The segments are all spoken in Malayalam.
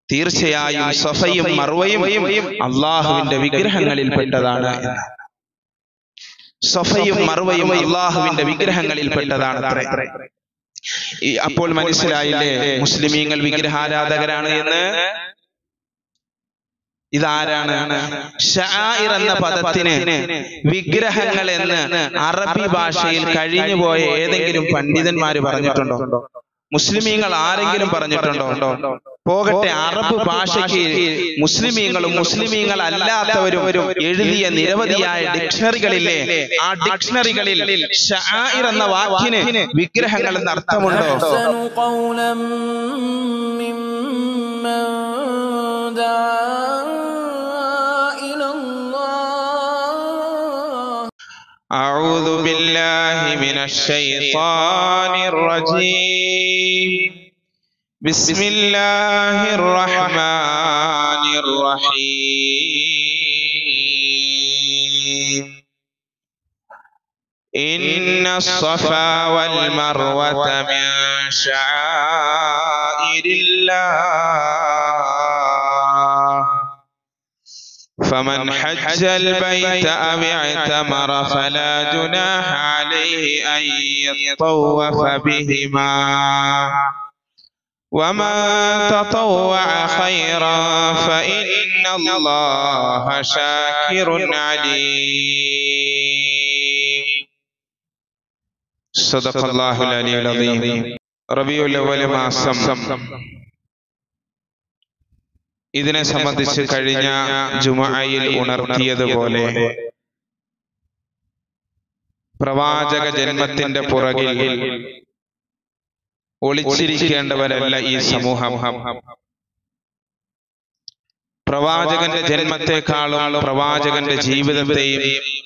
തീർച്ചയായും സഫയും മറുവയും അള്ളാഹുവിന്റെ വിഗ്രഹങ്ങളിൽപ്പെട്ടതാണ് എന്നാണ്. സഫയും മറുവയും അള്ളാഹുവിന്റെ വിഗ്രഹങ്ങളിൽപ്പെട്ടതാണ് അത്രേ ഈ അപ്പോൾ മനസ്സിലായില്ലേ മുസ്ലിമീങ്ങൾ വിഗ്രഹാരാധകരാണ് എന്ന് ഇതാരാണ് ഷായിർ എന്ന പദത്തിന് വിഗ്രഹങ്ങൾ എന്ന് അറബി ഭാഷയിൽ കഴിഞ്ഞുപോയ ഏതെങ്കിലും പണ്ഡിതന്മാര് പറഞ്ഞിട്ടുണ്ടോ മുസ്ലിമീങ്ങൾ ആരെങ്കിലും പറഞ്ഞിട്ടുണ്ടോ പോകട്ടെ അറബ് ഭാഷയ്ക്ക് മുസ്ലിമീങ്ങളും മുസ്ലിമീങ്ങൾ അല്ലാത്തവരും എഴുതിയ നിരവധിയായ ഡിക്ഷണറികളില്ലേ ആ ഡിക്ഷണറികളിൽ ഷായിർ എന്ന വാക്കിന് വിഗ്രഹങ്ങൾ എന്ന അർത്ഥമുണ്ടോ أحسن قولا ممن دعا إلى الله أعوذ بالله من الشيطان الرجيم بسم الله الرحمن الرحيم إن الصفا والمروة من شعائر الله فمن حج البيت أو اعتمر فلا جناح عليه أن يطوف بهما ومن تطوع خيرا فإن الله شاكر عليم صدق الله العلي العظيم ربيع الأول മാസം ഇതിനെ സംബന്ധിച്ച് കഴിഞ്ഞ ജുമയിൽ ഉണർത്തിയതുപോലെ പ്രവാചക ജന്മത്തിന്റെ പുറകിൽ ഒളിച്ചിരിക്കേണ്ടവരല്ല ഈ സമൂഹം പ്രവാചകന്റെ ജന്മത്തെക്കാളും പ്രവാചകന്റെ ജീവിതത്തെയും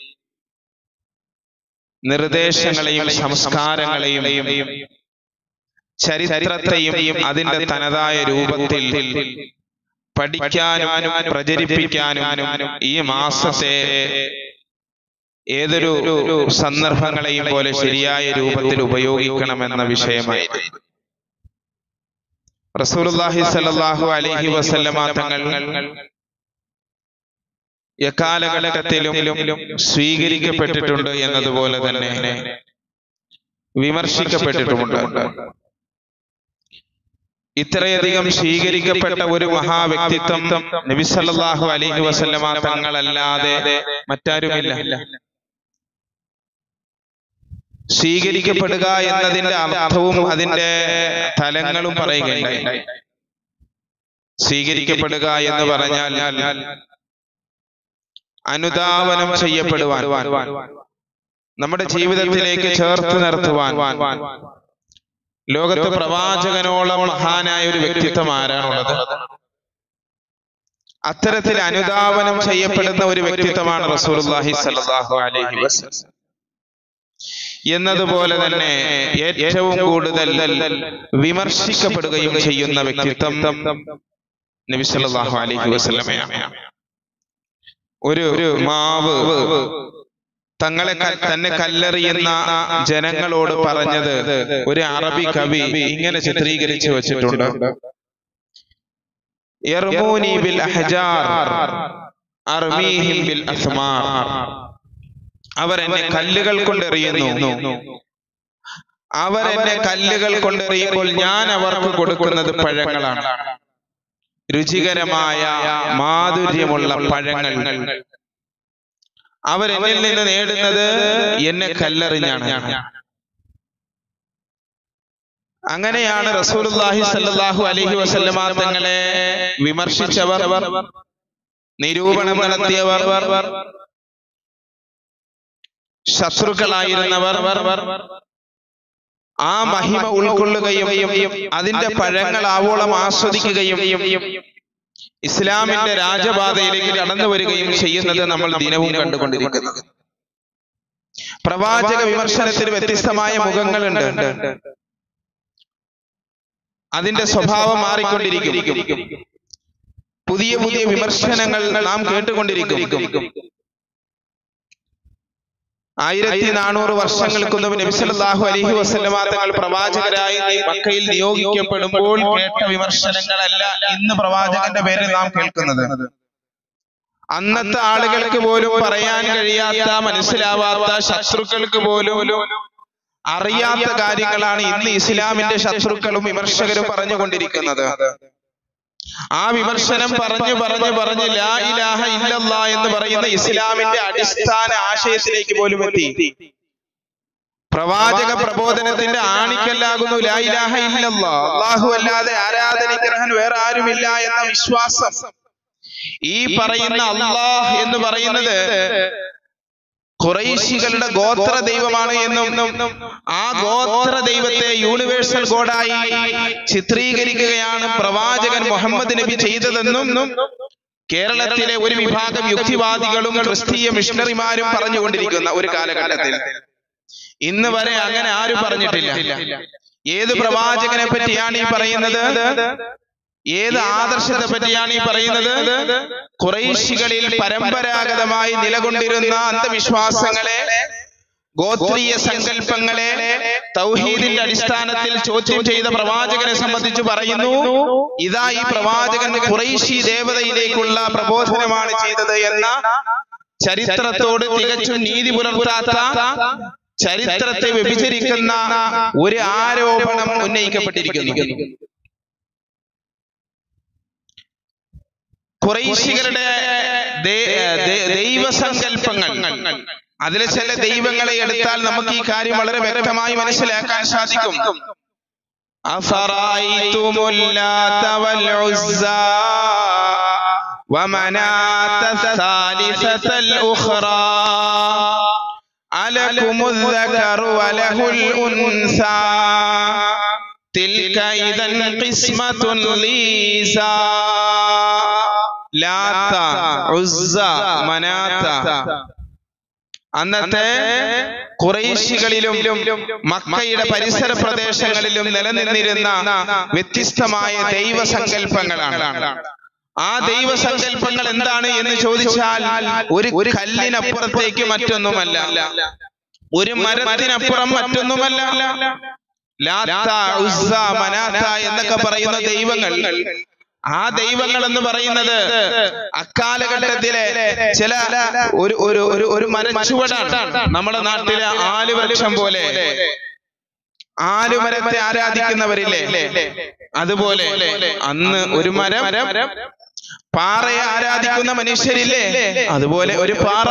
നിർദ്ദേശങ്ങളെയും സംസ്കാരങ്ങളെയും ചരിത്രത്തെയും അതിന്റെ തനതായ രൂപത്തിൽ പഠിക്കാനും പ്രചരിപ്പിക്കാനും ഈ മാസത്തെ ഏതൊരു സന്ദർഭങ്ങളെയും പോലെ ശരിയായ രൂപത്തിൽ ഉപയോഗിക്കണമെന്ന വിഷയമായിരുന്നു റസൂലുള്ളാഹി സ്വല്ലല്ലാഹു അലൈഹി വസല്ലമ തങ്ങൾ എക്കാലഘട്ടത്തിലും സ്വീകരിക്കപ്പെട്ടിട്ടുണ്ട് എന്നതുപോലെ തന്നെ വിമർശിക്കപ്പെട്ടിട്ടുമുണ്ട് ഇത്രയധികം സ്വീകരിക്കപ്പെട്ട ഒരു മഹാവ്യക്തിത്വം നബി സല്ലല്ലാഹു അലൈഹി വസല്ലമ തങ്ങളല്ലാതെ മറ്റാരുമില്ല സ്വീകരിക്കപ്പെടുക എന്നതിന്റെ അർത്ഥവും അതിന്റെ തലങ്ങളും പറയുകയുണ്ടായി സ്വീകരിക്കപ്പെടുക എന്ന് പറഞ്ഞാൽ അനുധാവനം ചെയ്യപ്പെടുവാൻ നമ്മുടെ ജീവിതത്തിലേക്ക് ചേർത്ത് നിർത്തുവാൻ ലോകത്ത് പ്രവാചകനോളം മഹാനായ ഒരു വ്യക്തിത്വം ആരാണുള്ളത് അത്തരത്തിൽ അനുധാവനം ചെയ്യപ്പെടുന്ന ഒരു വ്യക്തിത്വമാണ് റസൂലുള്ളാഹി സ്വല്ലല്ലാഹു അലൈഹി വസല്ലം എന്നതുപോലെ തന്നെ ഏറ്റവും കൂടുതൽ വിമർശിക്കപ്പെടുകയും ചെയ്യുന്ന വ്യക്തിത്വം നബി സല്ലല്ലാഹു അലൈഹി വസല്ലമയാണ് ഒരു ഒരു മാവ് തങ്ങളെ ക- തന്നെ കല്ലെറിയുന്ന ജനങ്ങളോട് പറഞ്ഞത് ഒരു അറബി കവി ഇങ്ങനെ ചിത്രീകരിച്ചു വെച്ചിട്ടുണ്ട് യർമൂനി ബിൽ അഹ്ജാർ അർമീഹിം ബിൽ അസ്മാർ അവർ എന്നെ കല്ലുകൾ കൊണ്ടെറിയുന്നു അവർ എന്നെ കല്ലുകൾ കൊണ്ടെറിയുമ്പോൾ ഞാൻ അവർക്ക് കൊടുക്കുന്നത് പഴങ്ങളാണ് രുചികരമായ മാധുര്യമുള്ള പഴങ്ങൾ അവർ എന്നിൽ നിന്ന് നേടുന്നത് എന്നെ കല്ലെറിഞ്ഞാണ് അങ്ങനെയാണ് റസൂലുള്ളാഹി സ്വല്ലല്ലാഹു അലൈഹി വസല്ലമ തങ്ങളെ വിമർശിച്ചവർ നിരൂപണം നടത്തിയവർ ശത്രുക്കളായിരുന്നവർ ആ മഹിമ ഉൾക്കൊള്ളുകയും അതിന്റെ പഴങ്ങൾ ആവോളം ആസ്വദിക്കുകയും ഇസ്ലാമിന്റെ രാജപാതയിലേക്ക് കടന്നു വരികയും ചെയ്യുന്നത് നമ്മൾ ദിനവും കണ്ടുകൊണ്ടിരിക്കുന്നു പ്രവാചക വിമർശനത്തിന് വ്യത്യസ്തമായ മുഖങ്ങളുണ്ട് അതിന്റെ സ്വഭാവം മാറിക്കൊണ്ടിരിക്കും പുതിയ പുതിയ വിമർശനങ്ങൾ നാം കേട്ടുകൊണ്ടിരിക്കും ആയിരത്തി നാനൂറ് വർഷങ്ങൾക്ക് മുമ്പ് നബി സല്ലല്ലാഹു അലൈഹി വസല്ലമ തങ്ങൾ പ്രവാചകരായി മക്കയിൽ നിയോഗിക്കപ്പെടുമ്പോൾ കേട്ട വിമർശനങ്ങളല്ല ഇന്ന് പ്രവാചകന്റെ പേരിൽ നാം കേൾക്കുന്നത് അന്നത്തെ ആളുകൾക്ക് പോലും പറയാൻ കഴിയാത്ത മനസ്സിലാവാത്ത ശത്രുക്കൾക്ക് പോലും അറിയാത്ത കാര്യങ്ങളാണ് ഇന്ന് ഇസ്ലാമിന്റെ ശത്രുക്കളും വിമർശകരും പറഞ്ഞുകൊണ്ടിരിക്കുന്നത് ആ വിമർശനം പറഞ്ഞു പറഞ്ഞു പറഞ്ഞ് ലാ ഇലാഹ ഇല്ലല്ലാ എന്ന് പറയുന്ന ഇസ്ലാമിന്റെ അടിസ്ഥാന ആശയത്തിലേക്ക് പോലും എത്തി പ്രവാചക പ്രബോധനത്തിന്റെ ആണിക്കല്ലാകുന്നു ലാ ഇലാഹ ഇല്ലല്ലാ അള്ളാഹു അല്ലാതെ ആരാധനയ്ക്കർഹൻ വേറെ ആരുമില്ല എന്ന വിശ്വാസം ഈ പറയുന്ന അള്ളാഹ് എന്ന് പറയുന്നത് ഖുറൈശികളുടെ ഗോത്ര ദൈവമാണ് എന്നും ആ ഗോത്ര ദൈവത്തെ യൂണിവേഴ്സൽ ഗോഡായി ചിത്രീകരിക്കുകയാണ് പ്രവാചകൻ മുഹമ്മദ് നബി ചെയ്തതെന്നും കേരളത്തിലെ ഒരു വിഭാഗം യുക്തിവാദികളും ക്രിസ്തീയ മിഷണറിമാരും പറഞ്ഞുകൊണ്ടിരിക്കുന്ന ഒരു കാലഘട്ടത്തിൽ ഇന്ന് വരെ അങ്ങനെ ആരും പറഞ്ഞിട്ടില്ല ഏത് പ്രവാചകനെ പറ്റിയാണ് ഈ പറയുന്നത് ഏത് ആദർശത്തെ പറ്റിയാണ് ഈ പറയുന്നത് കുറേശികളിൽ പരമ്പരാഗതമായി നിലകൊണ്ടിരുന്ന അന്ധവിശ്വാസങ്ങളെ ഗോത്രീയ സങ്കല്പങ്ങളെ തൗഹീദിന്റെ അടിസ്ഥാനത്തിൽ ചോദ്യം ചെയ്ത പ്രവാചകനെ സംബന്ധിച്ച് പറയുന്നു ഇതാ ഈ പ്രവാചകൻ കുറേശി ദേവതയിലേക്കുള്ള പ്രബോധനമാണ് ചെയ്തത് എന്ന ചരിത്രത്തോട് തികച്ചും നീതി പുലർത്താത്ത ചരിത്രത്തെ വ്യഭിചരിക്കുന്ന ഒരു ആരോപണം ഉന്നയിക്കപ്പെട്ടിരിക്കുന്നു കുറേശികളുടെ ദൈവസങ്കല്പങ്ങൾ അതിലെ ചില ദൈവങ്ങളെ എടുത്താൽ നമുക്ക് ഈ കാര്യം വളരെ വ്യക്തമായി മനസ്സിലാക്കാൻ സാധിക്കും أفرأيتم اللات والعزى ومناة الثالثة الأخرى ألكم الذكر وله الأنثى تلك إذا قسمة ليسى ലാത്ത ഉസ്സ മനാത്ത അന്നത്തെ കുറേശികളിലും മക്കയുടെ പരിസര പ്രദേശങ്ങളിലും നിലനിന്നിരുന്ന വ്യത്യസ്തമായ ദൈവസങ്കല്പങ്ങളാണ് ആ ദൈവസങ്കല്പങ്ങൾ എന്താണ് എന്ന് ചോദിച്ചാൽ ഒരു ഒരു കല്ലിനപ്പുറത്തേക്ക് മറ്റൊന്നുമല്ല ഒരു മരത്തിനപ്പുറം മറ്റൊന്നുമല്ല ലാത്ത ഉസ്സ മനാത്ത എന്നൊക്കെ പറയുന്ന ദൈവങ്ങൾ ആ ദൈവങ്ങൾ എന്ന് പറയുന്നത് അക്കാലഘട്ടത്തിലെ ചില ഒരു ഒരു ഒരു ഒരു മരച്ചുവടാണ് നമ്മുടെ നാട്ടിലെ ആലുവൃക്ഷം പോലെ ആലുമരത്തെ ആരാധിക്കുന്നവരില്ലേ അതുപോലെ അന്ന് ഒരു മരം പാറയെ ആരാധിക്കുന്ന മനുഷ്യരില്ലേ അതുപോലെ ഒരു പാറ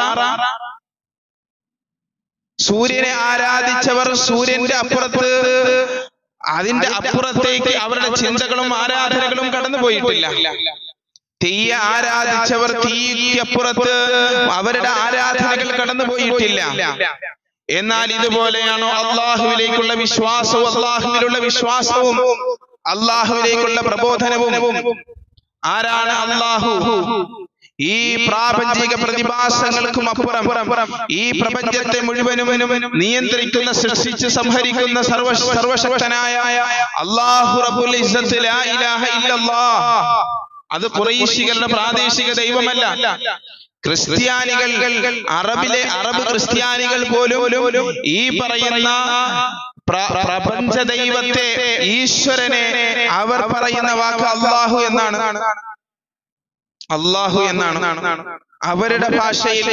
സൂര്യനെ ആരാധിച്ചവർ സൂര്യന്റെ അപ്പുറത്ത് അതിന്റെ അപ്പുറത്തേക്ക് അവരുടെ ചിന്തകളും ആരാധനകളും കടന്നു പോയിട്ടില്ല തീയ ആരാധിച്ചവർ തീയപ്പുറത്ത് അവരുടെ ആരാധനകൾ കടന്നു പോയിട്ടില്ല എന്നാൽ ഇതുപോലെയാണോ അള്ളാഹുവിലേക്കുള്ള വിശ്വാസവും അള്ളാഹുവിലുള്ള വിശ്വാസവും അള്ളാഹുവിലേക്കുള്ള പ്രബോധനവും ആരാണ് അള്ളാഹു ഈ പ്രാപഞ്ചിക പ്രതിഭാസങ്ങൾക്കും അപ്പുറം ഈ പ്രപഞ്ചത്തെ മുഴുവനും നിയന്ത്രിക്കുന്ന സൃഷ്ടിച്ച് സംഹരിക്കുന്ന സർവ സർവശക്തനായ അള്ളാഹു റബ്ബുൽ ഇസ്സത്ത് ലാ ഇലാഹ ഇല്ലല്ലാഹ് അത് കുറേശികളുടെ പ്രാദേശിക ദൈവമല്ല ക്രിസ്ത്യാനികൾ അറബിലെ അറബ് ക്രിസ്ത്യാനികൾ പോലും ഈ പറയുന്ന പ്രപഞ്ച ദൈവത്തെ ഈശ്വരനെ അവർ പറയുന്ന വാക്ക് അള്ളാഹു എന്നാണ് അള്ളാഹു എന്നാണ് അവരുടെ ഭാഷയിൽ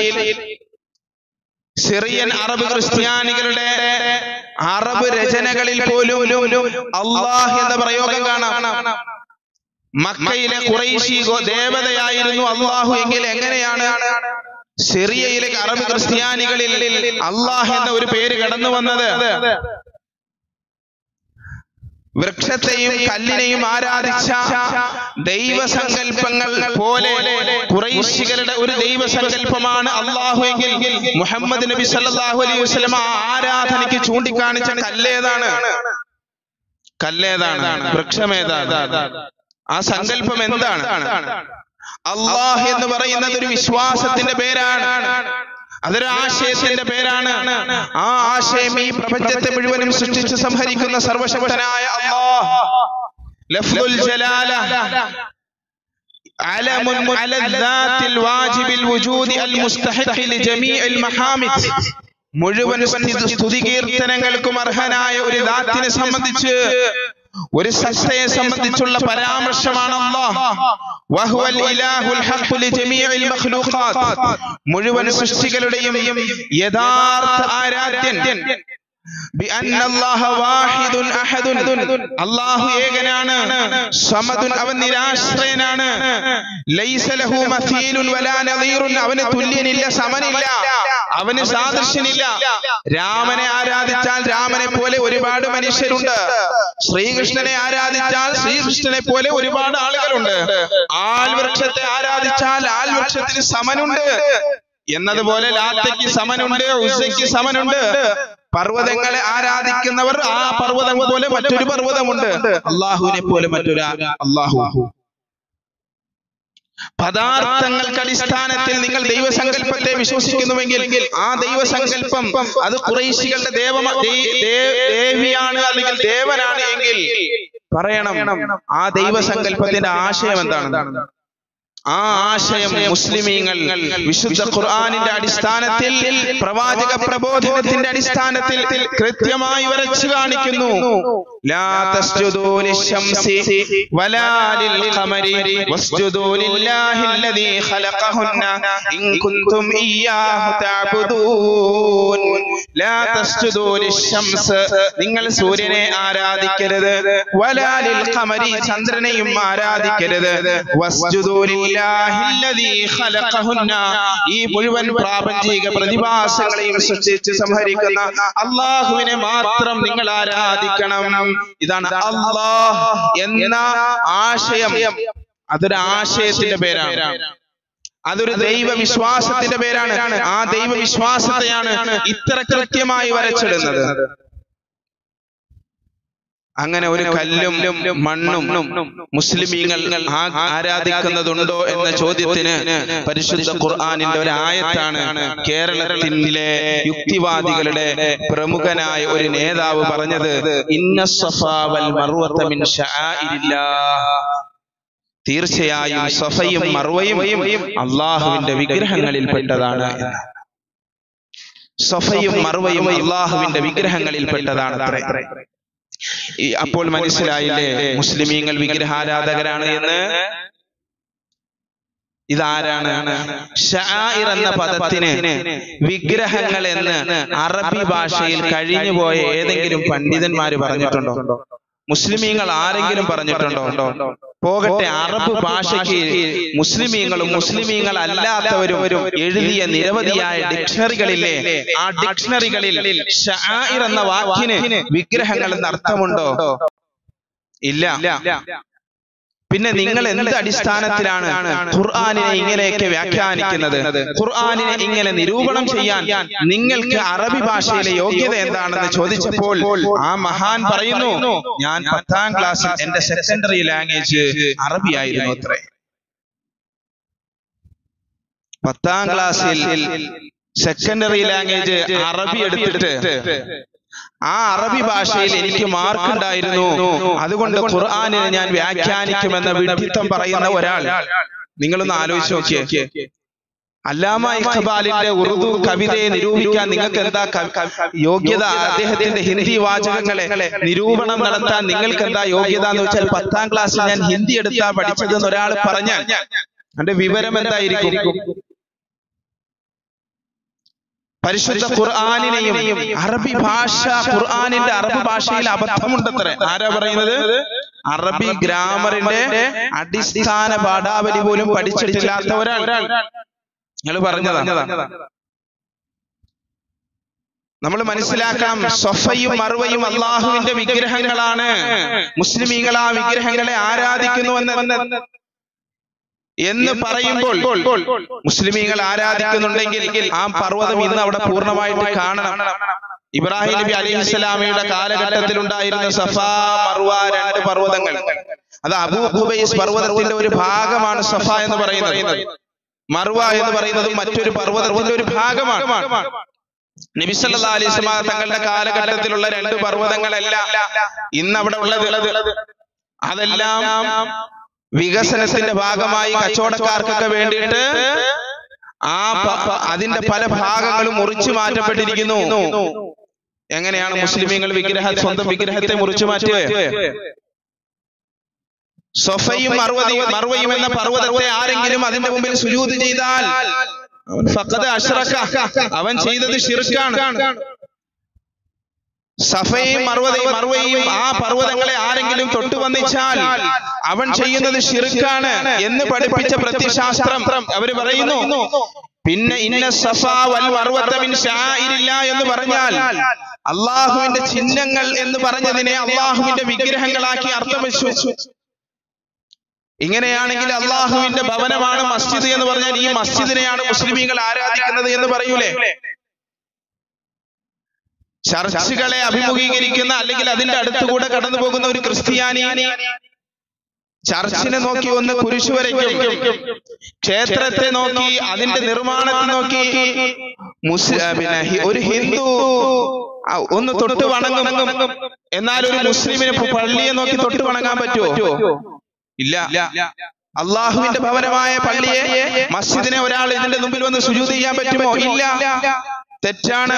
സിറിയൻ അറബ് ക്രിസ്ത്യാനികളുടെ അറബ് രചനകളിൽ പോലും അള്ളാഹ് എന്ന പ്രയോഗം കാണാം മക്കയിലെ കുറേശി ദേവതയായിരുന്നു അള്ളാഹു എങ്കിൽ എങ്ങനെയാണ് സിറിയയിലെ അറബ് ക്രിസ്ത്യാനികളിൽ അള്ളാഹ് എന്ന ഒരു പേര് കടന്നു വന്നത് വൃക്ഷത്തെയും കല്ലിനെയും ആരാധിച്ച ദൈവസങ്കല്പങ്ങൾ പോലെ കുറൈശികളുടെ ഒരു ദൈവസങ്കല്പമാണ് അള്ളാഹു എങ്കിൽ മുഹമ്മദ് നബി സല്ലല്ലാഹു അലൈഹി വസല്ലം ആരാധനയ്ക്ക് ചൂണ്ടിക്കാണിച്ച കല്ലേതാണ് കല്ലേതാണ് വൃക്ഷമേതാണ് ആ സങ്കല്പം എന്താണ് അള്ളാഹ് എന്ന് പറയുന്നത് ഒരു വിശ്വാസത്തിന്റെ പേരാണ് അതൊരു ആശയത്തിന്റെ പേരാണ് ആ ആശയം ഈ പ്രപഞ്ചത്തെ മുഴുവനും സൃഷ്ടിച്ച് സംഹരിക്കുന്ന സർവശക്തനായ അള്ളാഹ് ലഫ്ദുൽ ജലാല علم على الذات الواجب الوجود المستحق لجميع المحامد മുഴുവൻ സ്തുതി- സ്തുതികീർത്തനങ്ങൾക്കും അർഹനായ ഒരു ദാത്തിനെ സംബന്ധിച്ച് ഒരു സത്തയെ സംബന്ധിച്ചുള്ള പരാമർശമാണ് അല്ലാഹ് വഹുവൽ ഇലാഹുൽ ഹഖ് ലിജമീഇൽ മഖ്ലൂഖാത്ത് മുഴുവൻ സൃഷ്ടികളുടെയും യഥാർത്ഥ ആരാധ്യൻ ബിഅന്ന അല്ലാഹ വാഹിദുൻ അഹദുൻ അല്ലാഹു ഏകനാണ് സമദുൻ അവൻ നിരാശ്രയനാണ് ലൈസ ലഹു മസീലുൻ വലാ നദീറുൻ അവന് തുല്യനില്ല സമനില്ല അവന് സാദൃശ്യനില്ല രാമനെ ആരാധിച്ചാൽ രാമനെ പോലെ ഒരുപാട് മനുഷ്യരുണ്ട് ശ്രീകൃഷ്ണനെ ആരാധിച്ചാൽ ശ്രീകൃഷ്ണനെ പോലെ ഒരുപാട് ആളുകളുണ്ട് ആൽവൃക്ഷത്തെ ആരാധിച്ചാൽ ആൽവൃക്ഷത്തിന് സമനുണ്ട് എന്നതുപോലെ ലാത്തയ്ക്ക് സമനുണ്ട് ഉസയ്ക്ക് സമനുണ്ട് പർവ്വതങ്ങളെ ആരാധിക്കുന്നവർ ആ പർവ്വതം പോലെ മറ്റൊരു പർവ്വതമുണ്ട് അള്ളാഹുവിനെ പോലെ മറ്റൊരു ആ- അള്ളാഹു പദാർത്ഥങ്ങൾക്ക് അടിസ്ഥാനത്തിൽ നിങ്ങൾ ദൈവസങ്കല്പത്തെ വിശ്വസിക്കുന്നുവെങ്കിൽ ആ ദൈവസങ്കല്പം അത് കുറേശികളുടെ ദേവ ദേ- ദേ- ദേവിയാണ് അല്ലെങ്കിൽ ദേവനാണ് എങ്കിൽ പറയണം ആ ദൈവസങ്കല്പത്തിന്റെ ആശയം എന്താണ് ആ ആശയം മുസ്ലിമീങ്ങൾ വിശുദ്ധ ഖുർആനിന്റെ അടിസ്ഥാനത്തിൽ പ്രവാചക പ്രബോധനത്തിന്റെ അടിസ്ഥാനത്തിൽ കൃത്യമായി വരച്ചു കാണിക്കുന്നു ലാ തസ്ജുദൂ ലിശംസി വലാ ലിൽഖമരി വസ്ജുദൂ ലില്ലാഹി അല്ലദീ ഖലഖഹുന്ന ഇൻ കുൻതും ഇയ്യാഹു തഅബുദൂൻ ലാ തസ്ജുദൂ ലിശംസ് നിങ്ങൾ സൂര്യനെ ആരാധിക്കരുത് വലാ ലിൽഖമരി ചന്ദ്രനെയും ആരാധിക്കരുത് വസ്ജുദൂ ലില്ലാഹി അല്ലദീ ഖലഖഹുന്ന ഈ മുഴുവൻ പ്രാപഞ്ചിക പ്രതിഭാസങ്ങളെയും സൃഷ്ടിച്ച് സംഹരിക്കുന്ന അള്ളാഹുവിനെ മാത്രം നിങ്ങൾ ആരാധിക്കണം ഇതാണ് അള്ളാഹ് എന്ന ആശയം അതൊരു ആശയത്തിന്റെ പേരാണ് അതൊരു ദൈവവിശ്വാസത്തിന്റെ പേരാണ് ആ ദൈവവിശ്വാസത്തെയാണ് ഇത്ര കൃത്യമായി വരച്ചിടുന്നത് അങ്ങനെ ഒരു കല്ലും മണ്ണും മുസ്ലിമീങ്ങൾ ആ- ആരാധിക്കുന്നതുണ്ടോ എന്ന ചോദ്യത്തിന് പരിശുദ്ധ ഖുർആാനിന്റെ ഒരു ആയത്താണ് കേരളത്തിലെ യുക്തിവാദികളുടെ പ്രമുഖനായ ഒരു നേതാവ് പറഞ്ഞത് ഇന്ന സഫാ വൽ മർവത മിൻ ശആഇരില്ലാഹ്. തീർച്ചയായും സഫയും മർവയും അള്ളാഹുവിന്റെ വിഗ്രഹങ്ങളിൽപ്പെട്ടതാണ് എന്ന്. സഫയും മർവയും അള്ളാഹുവിന്റെ വിഗ്രഹങ്ങളിൽപ്പെട്ടതാണ് അത്രേ ഈ അപ്പോൾ മനസ്സിലായില്ലേ മുസ്ലിമീങ്ങൾ വിഗ്രഹാരാധകരാണ് എന്ന് ഇതാരാണ് ഷായിർ എന്ന പദത്തിന് വിഗ്രഹങ്ങൾ എന്ന് അറബി ഭാഷയിൽ കഴിഞ്ഞുപോയ ഏതെങ്കിലും പണ്ഡിതന്മാര് പറഞ്ഞിട്ടുണ്ടോ മുസ്ലിമീങ്ങൾ ആരെങ്കിലും പറഞ്ഞിട്ടുണ്ടോ പോകട്ടെ അറബ് ഭാഷയ്ക്ക് മുസ്ലിമീങ്ങളും മുസ്ലിമീങ്ങൾ അല്ലാത്തവരും എഴുതിയ നിരവധിയായ ഡിക്ഷണറികളില്ലേ ആ ഡിക്ഷണറികളിൽ ഷായിർ എന്ന വാക്കിന് വിഗ്രഹങ്ങൾ എന്ന അർത്ഥമുണ്ടോ ഇല്ല പിന്നെ നിങ്ങൾ എന്ത് അടിസ്ഥാനത്തിലാണ് ഖുർആാനിനെ ഇങ്ങനെയൊക്കെ വ്യാഖ്യാനിക്കുന്നത് ഖുർആാനിനെ ഇങ്ങനെ നിരൂപണം ചെയ്യാൻ നിങ്ങൾക്ക് അറബി ഭാഷയിലെ യോഗ്യത എന്താണെന്ന് ചോദിച്ചപ്പോൾ ആ മഹാൻ പറയുന്നു ഞാൻ പത്താം ക്ലാസ്സിൽ എന്റെ സെക്കൻഡറി ലാംഗ്വേജ് അറബി ആയിരുന്നു അത്രേ പത്താം ക്ലാസ്സിൽ സെക്കൻഡറി ലാംഗ്വേജ് അറബി എടുത്തിട്ട് ആ അറബി ഭാഷയിൽ എനിക്ക് മാർക്ക് ഉണ്ടായിരുന്നു അതുകൊണ്ട് ഖുർആാനിനെ ഞാൻ വ്യാഖ്യാനിക്കുമെന്ന വിഡിത്തം പറയുന്ന ഒരാൾ നിങ്ങളൊന്ന് ആലോചിച്ച് നോക്കിയേ അല്ലാമ ഇഖ്ബാലിന്റെ ഉറുദു കവിതയെ നിരൂപിക്കാൻ നിങ്ങൾക്ക് എന്താ ക- ക- യോഗ്യത അദ്ദേഹത്തിന്റെ ഹിന്ദി വാചകങ്ങളെ നിരൂപണം നടത്താൻ നിങ്ങൾക്ക് എന്താ യോഗ്യത എന്ന് വെച്ചാൽ പത്താം ക്ലാസ്സിൽ ഞാൻ ഹിന്ദി എടുത്താ പഠിച്ചതെന്ന് ഒരാൾ പറഞ്ഞാൽ എന്റെ വിവരം എന്തായിരിക്കും പരിശുദ്ധ ഖുർആാനിനെയും അറബി ഭാഷ ഖുർആാനിന്റെ അറബ് ഭാഷയിൽ അബദ്ധമുണ്ടത്രേ ആരാ പറയുന്നത് അറബി ഗ്രാമറിന്റെ അടിസ്ഥാന പാഠാവലി പോലും പഠിച്ചിട്ടില്ലാത്ത ഒരാൾ നിങ്ങൾ പറഞ്ഞതാ നമ്മൾ മനസ്സിലാക്കാം സൊഫയും മറുവയും അള്ളാഹുവിന്റെ വിഗ്രഹങ്ങളാണ് മുസ്ലിമീങ്ങൾ ആ വിഗ്രഹങ്ങളെ ആരാധിക്കുന്നുവെന്ന് എന്ന് പറയുമ്പോൾ മുസ്ലിമീങ്ങൾ ആരാധിക്കുന്നുണ്ടെങ്കിൽ ആ പർവ്വതം ഇന്ന് അവിടെ പൂർണ്ണമായിട്ട് കാണണം ഇബ്രാഹിം നബി അലൈഹി സ്വലാമയുടെ കാലഘട്ടത്തിൽ ഉണ്ടായിരുന്ന സഫ മർവ രണ്ട് പർവ്വതങ്ങൾ അത് അബൂ ഖുബൈസ് പർവ്വതത്തിന്റെ ഒരു ഭാഗമാണ് സഫ എന്ന് പറയുന്നത് മർവ എന്ന് പറയുന്നത് മറ്റൊരു പർവ്വതത്തിന്റെ ഒരു ഭാഗമാണ് നബി സല്ലല്ലാഹു അലൈഹി വസല്ലം തങ്ങളുടെ കാലഘട്ടത്തിലുള്ള രണ്ട് പർവ്വതങ്ങളല്ല ഇന്ന് അവിടെ ഉള്ളത് അതെല്ലാം വികസനത്തിന്റെ ഭാഗമായി കച്ചവടക്കാർക്കൊക്കെ വേണ്ടിയിട്ട് ആ പ- പ- അതിന്റെ പല ഭാഗങ്ങളും മുറിച്ചു മാറ്റപ്പെട്ടിരിക്കുന്നു എങ്ങനെയാണ് മുസ്ലിമീങ്ങൾ വിഗ്രഹ സ്വന്തം വിഗ്രഹത്തെ മുറിച്ചു മാറ്റുക സൊഫയും മറുവതിയും മറുവയും എന്ന പർവ്വതത്തെ ആരെങ്കിലും അതിന്റെ മുമ്പിൽ സുജൂത് ചെയ്താൽ അവൻ ഫഖദ് അശ്റക അവൻ ചെയ്തത് ഷിർക്കാണ് സഫയും മറുവതയും മറുവയും ആ പർവ്വതങ്ങളെ ആരെങ്കിലും തൊട്ടു വന്നിച്ചാൽ അവൻ ചെയ്യുന്നത് ഷിർക്കാണ് എന്ന് പഠിപ്പിച്ച പ്രത്യശാസ്ത്രം അവര് പറയുന്നു പിന്നെ ഇന്ന സഫ വൽ മറുവത്ത മിൻ ഷാഇരില്ല എന്ന് പറഞ്ഞാൽ അള്ളാഹുവിന്റെ ചിഹ്നങ്ങൾ എന്ന് പറഞ്ഞതിനെ അള്ളാഹുവിന്റെ വിഗ്രഹങ്ങളാക്കി അർത്ഥം വെച്ചു ഇങ്ങനെയാണെങ്കിൽ അള്ളാഹുവിന്റെ ഭവനമാണ് മസ്ജിദ് എന്ന് പറഞ്ഞാൽ ഈ മസ്ജിദിനെയാണ് മുസ്ലിമീങ്ങൾ ആരാധിക്കുന്നത് എന്ന് പറയൂലേ ചർച്ചുകളെ അഭിമുഖീകരിക്കുന്ന അല്ലെങ്കിൽ അതിന്റെ അടുത്തുകൂടെ കടന്നു പോകുന്ന ഒരു ക്രിസ്ത്യാനി ചർച്ചിനെ നോക്കി ഒന്ന് കുരിശു വരയ്ക്കും ക്ഷേത്രത്തെ നോക്കി അതിന്റെ നിർമ്മാണത്തെ നോക്കി മുസ്ലിം പിന്നെ ഹി- ഒരു ഹിന്ദു ആ, ഒന്ന് തൊട്ട് വണങ്ങും എന്നാൽ ഒരു മുസ്ലിമിന് പള്ളിയെ നോക്കി തൊട്ട് വണങ്ങാൻ പറ്റുമോ ഇല്ല അള്ളാഹുവിന്റെ ഭവനമായ പള്ളിയെ മസ്ജിദിനെ ഒരാൾ ഇതിന്റെ മുമ്പിൽ വന്ന് സുജൂത് ചെയ്യാൻ പറ്റുമോ ഇല്ല തെറ്റാണ്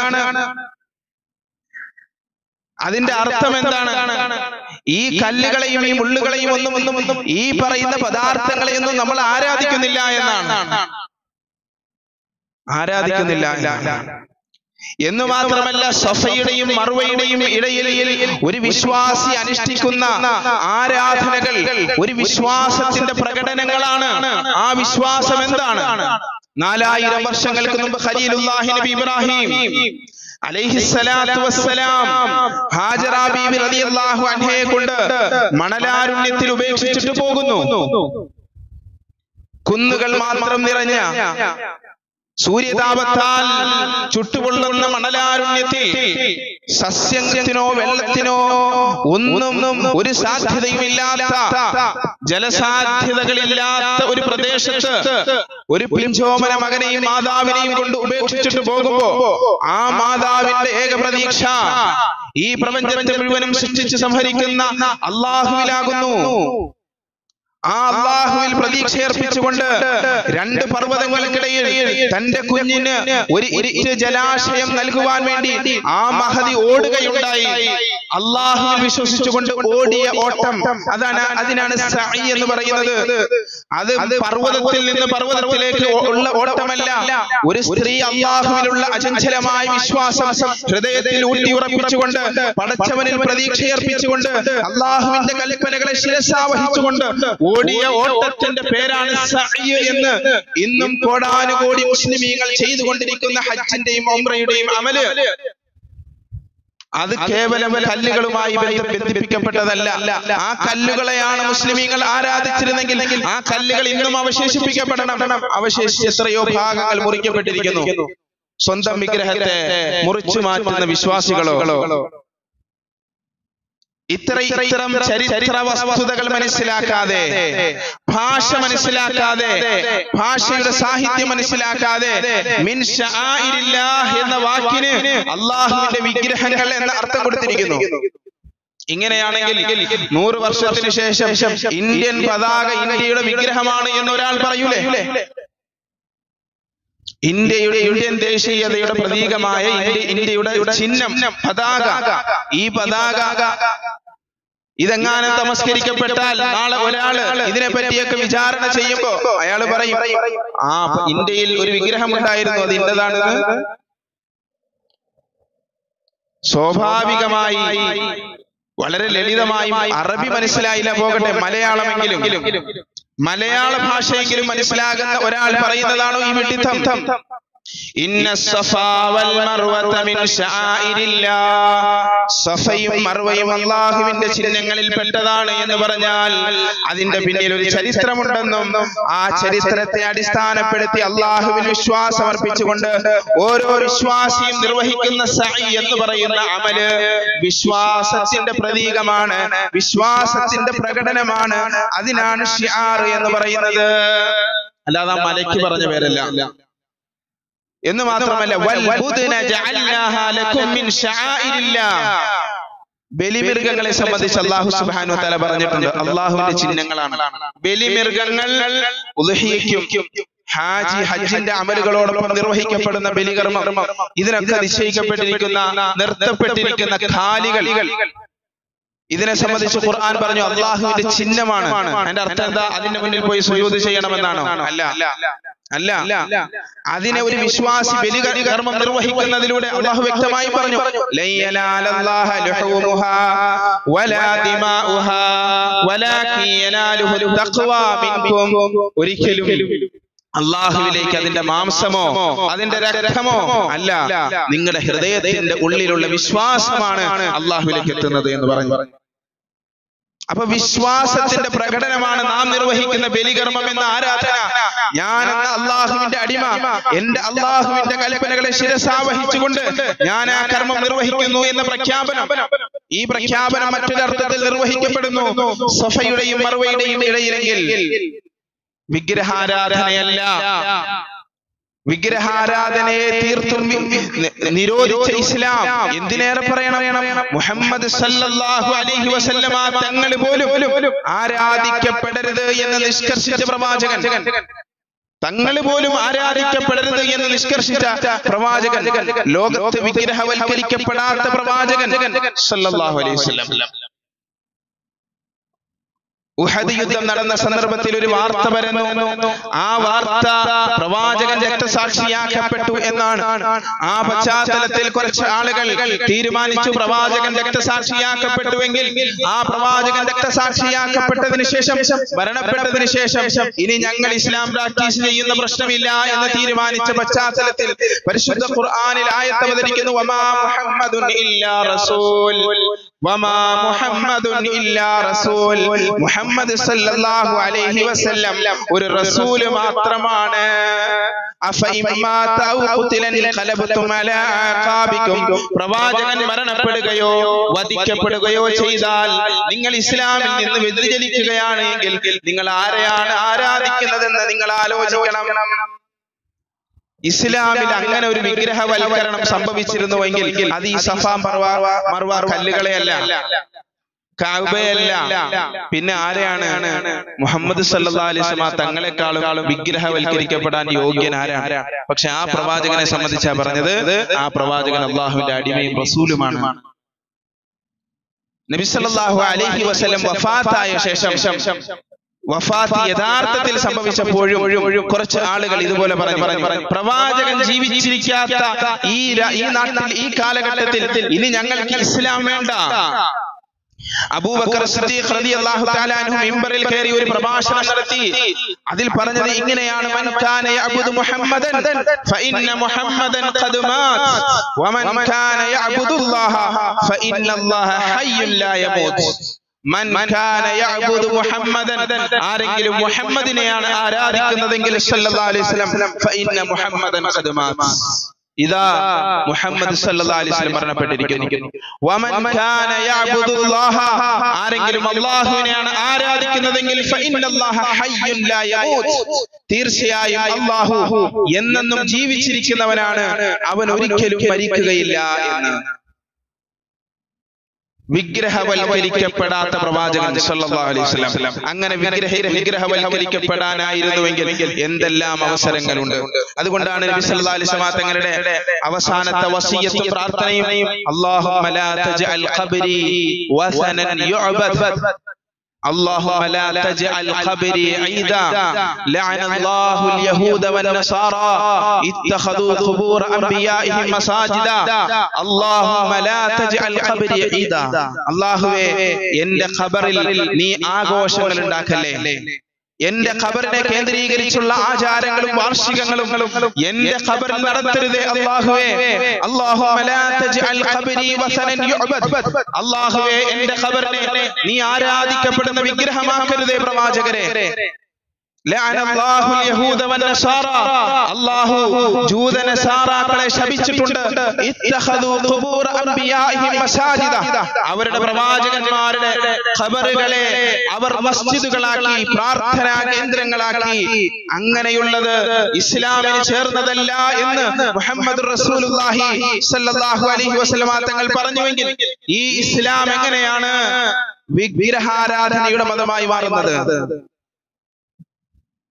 അതിന്റെ അർത്ഥം എന്താണ് ഈ കല്ലുകളെയും ഈ മുള്ളുകളെയും ഒന്നും ഒന്നും ഈ പറയുന്ന പദാർത്ഥങ്ങളെയൊന്നും നമ്മൾ ആരാധിക്കുന്നില്ല എന്നാണ് ആരാധിക്കുന്നില്ല എന്നാണ് എന്ന് മാത്രമല്ല സഫയുടെയും മറുവയുടെയും ഇടയിൽ ഒരു വിശ്വാസി അനുഷ്ഠിക്കുന്ന ആരാധനകൾ ഒരു വിശ്വാസത്തിന്റെ പ്രകടനങ്ങളാണ് ആ വിശ്വാസം എന്താണ് നാലായിരം വർഷങ്ങൾക്ക് മുമ്പ് ഖലീലുല്ലാഹി നബി ഇബ്രാഹിം അലൈഹിസ്സലാത്തു വസ്സലാം ഹാജറ ബീവി റളിയല്ലാഹു അൻഹയെ കൊണ്ട് മണലാരുണ്യത്തിൽ ഉപേക്ഷിച്ചിട്ട് പോകുന്നു കുന്നുകൾ മാത്രം നിറഞ്ഞ സൂര്യതാപത്താൽ ചുട്ടുപൊള്ളുന്ന മണലാരുണ്യത്തിൽ സസ്യത്തിനോ വെള്ളത്തിനോ ഒന്നും ഒരു സാധ്യതയുമില്ലാത്ത ജലസാധ്യതകളില്ലാത്ത ഒരു പ്രദേശത്ത് ഒരു പിഞ്ചോമന മകനെയും മാതാവിനെയും കൊണ്ട് ഉപേക്ഷിച്ചിട്ട് പോകുമ്പോ ആ മാതാവിന്റെ ഏക പ്രതീക്ഷ ഈ പ്രപഞ്ചത്തെ മുഴുവനും സൃഷ്ടിച്ച് സംഹരിക്കുന്ന അള്ളാഹുവിലാകുന്നു ആ അള്ളാഹുവിൽ പ്രതീക്ഷയർപ്പിച്ചുകൊണ്ട് രണ്ട് പർവ്വതങ്ങൾക്കിടയിൽ തന്റെ കുഞ്ഞിന് ഒരു ഇരിറ്റ് ജലാശയം നൽകുവാൻ വേണ്ടി ആ മഹതി ഓടുകയുണ്ടായി അള്ളാഹുവിൽ വിശ്വസിച്ചുകൊണ്ട് ഓടിയ ഓട്ടം അതാണ് അതിനാണ് സഈ എന്ന് പറയുന്നത് അത് പർവ്വതത്തിൽ നിന്ന് പർവ്വതത്തിലേക്ക് ഉള്ള ഓട്ടമല്ല ഒരു സ്ത്രീ അള്ളാഹുവിലുള്ള അചഞ്ചലമായ വിശ്വാസം ഹൃദയത്തിൽ ഊട്ടി ഉറപ്പിച്ചുകൊണ്ട് പടച്ചവനിൽ പ്രതീക്ഷയർപ്പിച്ചുകൊണ്ട് അള്ളാഹുവിന്റെ കൽപ്പനകളെ ശിരസാവഹിച്ചുകൊണ്ട് ഓടിയ ഓട്ടത്തിന്റെ പേരാണ് സഅയ് എന്ന് ഇന്നും കോടാനുകോടി മുസ്ലിമീങ്ങൾ ചെയ്തുകൊണ്ടിരിക്കുന്ന ഹജ്ജിന്റെയും ഉംറയുടെയും അമല് അത് കേവലം കല്ലുകളുമായി ബന്ധ- ബന്ധിപ്പിക്കപ്പെട്ടതല്ല ആ കല്ലുകളെയാണ് മുസ്ലിമീങ്ങൾ ആരാധിച്ചിരുന്നെങ്കിൽ ആ കല്ലുകൾ ഇന്നും അവശേഷിപ്പിക്കപ്പെടണം അവശേഷിച്ച് എത്രയോ ഭാഗങ്ങൾ മുറിക്കപ്പെട്ടിരിക്കുന്നു സ്വന്തം വിഗ്രഹത്തെ മുറിച്ചു മാറ്റുന്ന വിശ്വാസികളോ ഇത്ര ഇത്തരം ചരിത്ര വസ്തുതകൾ മനസ്സിലാക്കാതെ ഭാഷ മനസ്സിലാക്കാതെ ഭാഷയുടെ സാഹിത്യം മനസ്സിലാക്കാതെ മിൻ ശആഇരില്ലാഹ് എന്ന വാക്കിന് അള്ളാഹുവിന്റെ വിഗ്രഹങ്ങൾ എന്ന അർത്ഥം കൊടുത്തിരിക്കുന്നു ഇങ്ങനെയാണെങ്കിൽ നൂറ് വർഷത്തിന് ശേഷം ഇന്ത്യൻ പതാക ഇന്ത്യയുടെ വിഗ്രഹമാണ് എന്ന് ഒരാൾ പറയൂലേ ഇന്ത്യയുടെ ഇന്ത്യൻ ദേശീയതയുടെ പ്രതീകമായ ഇന്ത്യ- ഇന്ത്യയുടെ ചിഹ്നം പതാക ഈ പതാക ഇതെങ്ങാനും തമസ്കരിക്കപ്പെട്ടാൽ നാളെ ഒരാള് ഇതിനെ പറ്റിയൊക്കെ വിചാരണ ചെയ്യുമ്പോ അയാൾ പറയും ആ അപ്പൊ ഇന്ത്യയിൽ ഒരു വിഗ്രഹം ഉണ്ടായിരുന്നു അത് ഇന്നതാണെന്ന് സ്വാഭാവികമായി വളരെ ലളിതമായി അറബി മനസ്സിലായില്ല പോകട്ടെ മലയാളമെങ്കിലും മലയാള ഭാഷയെങ്കിലും മനസ്സിലാകുന്ന ഒരാൾ പറയുന്നതാണോ ഈ വിഡിത്തം ഇന്ന സഫാ വൽ മർവത മിൻ ശആഇരില്ലാ സഫയും മർവയും അള്ളാഹുവിന്റെ ചിഹ്നങ്ങളിൽ പെട്ടതാണ് എന്ന് പറഞ്ഞാൽ അതിന്റെ പിന്നിൽ ഒരു ചരിത്രമുണ്ടെന്നും ആ ചരിത്രത്തെ അടിസ്ഥാനപ്പെടുത്തി അള്ളാഹുവിൽ വിശ്വാസം അർപ്പിച്ചുകൊണ്ട് ഓരോ വിശ്വാസിയും നിർവഹിക്കുന്ന സഈ എന്ന് പറയുന്ന അമല് വിശ്വാസത്തിന്റെ പ്രതീകമാണ് വിശ്വാസത്തിന്റെ പ്രകടനമാണ് അതിനാണ് ഷിആർ എന്ന് പറയുന്നത് അല്ലാതെ ആ മലയ്ക്ക് പറഞ്ഞ പേരല്ല എന്ന് മാത്രമല്ല വൽ ബുദ്ന ജഅൽനാഹാ ലക്കും മിൻ ശആഇരില്ലാഹ് ബലിമൃഗങ്ങളെ സംബന്ധിച്ച് അള്ളാഹു സുബ്ഹാനഹു വതആല പറഞ്ഞിട്ടുണ്ട് അള്ളാഹുവിന്റെ ചിഹ്നങ്ങളാണ് ബലിമൃഗങ്ങൾ ഉദ്ഹിയയ്ക്കും ഹാജി ഹജ്ജിന്റെ അമലുകളോടൊപ്പം നിർവഹിക്കപ്പെടുന്ന ബലികർമ്മം ഇതിനൊക്കെ നിശ്ചയിക്കപ്പെട്ടിരിക്കുന്ന നിർത്തപ്പെട്ടിരിക്കുന്ന ഖാലികൾ ഇതിനെ സംബന്ധിച്ച് ഖുർആൻ പറഞ്ഞു അള്ളാഹുവിന്റെ ചിഹ്നമാണ് അതിന്റെ അർത്ഥം എന്താ അതിന്റെ മുന്നിൽ പോയി സുജൂദ് ചെയ്യണമെന്നാണോ അല്ല അല്ല അതിനെ ഒരു വിശ്വാസി ബലികർമ്മം നിർവഹിക്കുന്നതിലൂടെ അള്ളാഹു വ്യക്തമായി പറഞ്ഞു "ലൻ യനാലല്ലാഹ ലുഹൂമുഹാ വലാ ദിമാഉഹാ വലാകിൻ യനാലുഹു തഖ്വാ മിൻകും." ഒരിക്കലും അള്ളാഹുവിലേക്ക് അതിന്റെ മാംസമോ അതിന്റെ രക്തമോ അല്ല നിങ്ങളുടെ ഹൃദയത്തിന്റെ ഉള്ളിലുള്ള വിശ്വാസമാണ് അള്ളാഹുവിലേക്ക് എത്തുന്നത് എന്ന് പറഞ്ഞു അപ്പൊ വിശ്വാസത്തിന്റെ പ്രകടനമാണ് നാം നിർവഹിക്കുന്ന ബലികർമ്മം എന്ന ആരാധന ഞാൻ എന്ന അള്ളാഹുവിന്റെ അടിമ എന്റെ അള്ളാഹുവിന്റെ കൽപ്പനകളെ ശിരസാവഹിച്ചുകൊണ്ട് ഞാൻ ആ കർമ്മം നിർവഹിക്കുന്നു എന്ന പ്രഖ്യാപനം ഈ പ്രഖ്യാപനം മറ്റൊരർത്ഥത്തിൽ നിർവഹിക്കപ്പെടുന്നു സഫയുടെയും മറുവയുടെയും ഇടയിലെങ്കിൽ വിഗ്രഹാരാധനയല്ല വിഗ്രഹാരാധനയെ തീർത്തും വി- നി- നിരോധിച്ച ഇസ്ലാം എന്തിനേറെ പറയണം മുഹമ്മദ് സല്ലല്ലാഹു അലൈഹി വസല്ലമ തങ്ങൾ പോലും ആരാധിക്കപ്പെടരുത് എന്ന് നിഷ്കർഷിച്ച പ്രവാചകൻ തങ്ങൾ പോലും ആരാധിക്കപ്പെടരുത് എന്ന് നിഷ്കർഷിച്ച പ്രവാചകൻ ലോകത്ത് വിഗ്രഹവൽക്കരിക്കപ്പെടാത്ത പ്രവാചകൻ സല്ലല്ലാഹു അലൈഹി വസല്ലം ഉഹദ് യുദ്ധം നടന്ന സന്ദർഭത്തിൽ ഒരു വാർത്ത വരുന്നു ആ വാർത്ത പ്രവാചകൻ രക്തസാക്ഷിയാക്കപ്പെട്ടു എന്നാണ് ആ പശ്ചാത്തലത്തിൽ കുറച്ച് ആളുകൾ തീരുമാനിച്ചു പ്രവാചകൻ രക്തസാക്ഷിയാക്കപ്പെട്ടുവെങ്കിൽ ആ പ്രവാചകൻ രക്തസാക്ഷിയാക്കപ്പെട്ടതിന് ശേഷം മരണപ്പെട്ടതിന് ശേഷം ഇനി ഞങ്ങൾ ഇസ്ലാം പ്രാക്ടീസ് ചെയ്യുന്ന പ്രശ്നമില്ല എന്ന് തീരുമാനിച്ച പശ്ചാത്തലത്തിൽ പരിശുദ്ധ ഖുർആനിൽ ആയത്ത് അവതരിക്കുന്നു വമാ മുഹമ്മദുൻ ഇല്ലാ റസൂൽ വമാ മുഹമ്മദുൻ ഇല്ലാ റസൂൽ മുഹമ്മദ് സല്ലല്ലാഹു അലൈഹി വസല്ലം ഒരു റസൂല് മാത്രമാണ് അഫഇമ്മാത ഔ ഖുതിലൻ ഖലബതും അലാ ആഖാബിക്കും പ്രവാചകൻ മരണപ്പെടുകയോ വധിക്കപ്പെടുകയോ ചെയ്താൽ നിങ്ങൾ ഇസ്ലാമിൽ നിന്ന് വ്യതിചലിക്കുകയാണെങ്കിൽ നിങ്ങൾ ആരെയാണ് ആരാധിക്കുന്നതെന്ന് നിങ്ങൾ ആലോചിക്കണം ഇസ്ലാമിൽ അങ്ങനെ ഒരു വിഗ്രഹവൽക്കരണം സംഭവിച്ചിരുന്നുവെങ്കിൽ അത് ഈ സഫാ മർവ മർവ കല്ലുകളെയല്ല കാബയല്ല പിന്നെ ആരെയാണ് മുഹമ്മദ് സല്ലല്ലാഹു അലൈഹി വസല്ലം തങ്ങളെക്കാളും വിഗ്രഹവൽക്കരിക്കപ്പെടാൻ യോഗ്യൻ ആരാണ് പക്ഷെ ആ പ്രവാചകനെ സംബന്ധിച്ചാ പറഞ്ഞത് ആ പ്രവാചകൻ അള്ളാഹുവിന്റെ അടിമയും റസൂലുമാണ് നബി സല്ലല്ലാഹു അലൈഹി വസല്ലം വഫാത്തായ ശേഷം വഫാത്ത് യഥാർത്ഥത്തിൽ സംഭവിച്ചപ്പോഴും കുറച്ച് ആളുകൾ ഇതുപോലെ പറഞ്ഞു പറഞ്ഞു പ്രവാചകൻ ജീവിച്ചിരിക്കാത്ത ഈ ര- ഈ നാട്ടിൽ ഈ കാലഘട്ടത്തിൽ ഇനി ഞങ്ങൾക്ക് ഇസ്ലാം വേണ്ട അബൂബക്കർ സിദ്ദീഖ് റളിയല്ലാഹു തആല അൻഹു മിമ്പറിൽ കയറി ഒരു പ്രഭാഷണം നടത്തി അതിൽ പറഞ്ഞത് ഇങ്ങനെയാണ് മൻ കാന യഅബുദു മുഹമ്മദൻ ഫഇന്ന മുഹമ്മദൻ ഖദ് മാത് വമൻ കാന യഅബുദുല്ലാഹ ഫഇന്നല്ലാഹ ഹയ്യുൻ ലാ യമൂത് മൻ കാന യഅബുദു മുഹമ്മദൻ ആരെങ്കിലും മുഹമ്മദിനെയാണ് ആരാധിക്കുന്നതെങ്കിൽ സല്ലല്ലാഹു അലൈഹി വസല്ലം ഫഇന്ന മുഹമ്മദൻ ഖദ് മാത് ഇതാ മുഹമ്മദ് സല്ലല്ലാഹു അലൈഹി വസല്ലം മരണപ്പെട്ടിരിക്കുന്നു വമൻ കാന യഅബുദുല്ലാഹ ആരെങ്കിലും അല്ലാഹുവിനെയാണ് ആരാധിക്കുന്നതെങ്കിൽ ഫഇന്നല്ലാഹ ഹയ്യുൻ ലാ യമൂത് തീർച്ചയായും അല്ലാഹു എന്നെന്നും ജീവിച്ചിരിക്കുന്നവനാണ് അവൻ ഒരിക്കലും മരിക്കുകയില്ല എന്ന് വിഗ്രഹവൽക്കരിക്കപ്പെടാത്ത പ്രവാചകൻ സല്ലല്ലാഹു അലൈഹി വസല്ലം അങ്ങനെ വിഗ്രഹ വിഗ്രഹവൽക്കരിക്കപ്പെടാനായിരുന്നുവെങ്കിൽ എന്തെല്ലാം അവസരങ്ങളുണ്ട് അതുകൊണ്ടാണ് നബി സല്ലല്ലാഹു അലൈഹി വസല്ലം തങ്ങളുടെ അവസാനത്തെ വസിയത്തും പ്രാർത്ഥനയും അല്ലാഹുമ്മ ലാ തജ്അൽ ഖബ്രി വസനൻ യുഅബദ് اللهم لا تجعل قبري عيدا لعن الله اليهود والنصارى اتخذوا قبور انبيائهم مساجدا اللهم لا تجعل قبري عيدا അള്ളാഹുവേ എന്റെ ഖബറിൽ നീ ആഘോഷങ്ങൾ ഉണ്ടാക്കല്ലേ എന്റെ ഖബറിനെ കേന്ദ്രീകരിച്ചുള്ള ആചാരങ്ങളും വാർഷികങ്ങളും എന്റെ ഖബറിൽ നടത്തരുതേ അള്ളാഹുവേ അല്ലാഹുമ്മ ലാ തജ്അൽ ഖബരി വസനൻ യുഅബദ് അള്ളാഹുവേ എന്റെ ഖബറിനെ നീ ആരാധിക്കപ്പെടുന്ന വിഗ്രഹമാക്കരുതേ പ്രവാചകരെ ലഅന അല്ലാഹു യഹൂദ വന്നസാറ അല്ലാഹു ജൂത നസാറാക്കളെ ശപിച്ചിട്ടുണ്ട് ഇത്തഖദു ഖുബൂർ അംബിയാഇഹിം മസാജിദ അവരുടെ പ്രവാചകന്മാരുടെ ഖബറുകളെ അവർ മസ്ജിദുകളാക്കി പ്രാർത്ഥനാ കേന്ദ്രങ്ങളാക്കി അങ്ങനെയുള്ളത് ഇസ്ലാമിന് ചേർന്നതല്ല എന്ന് മുഹമ്മദ് റസൂലുള്ളാഹി സല്ലല്ലാഹു അലൈഹി വസല്ലമ തങ്ങൾ പറഞ്ഞുവെങ്കിൽ ഈ ഇസ്ലാം എങ്ങനെയാണ് വിഗ്രഹാരാധനയുടെ മതമായി മാറുന്നത്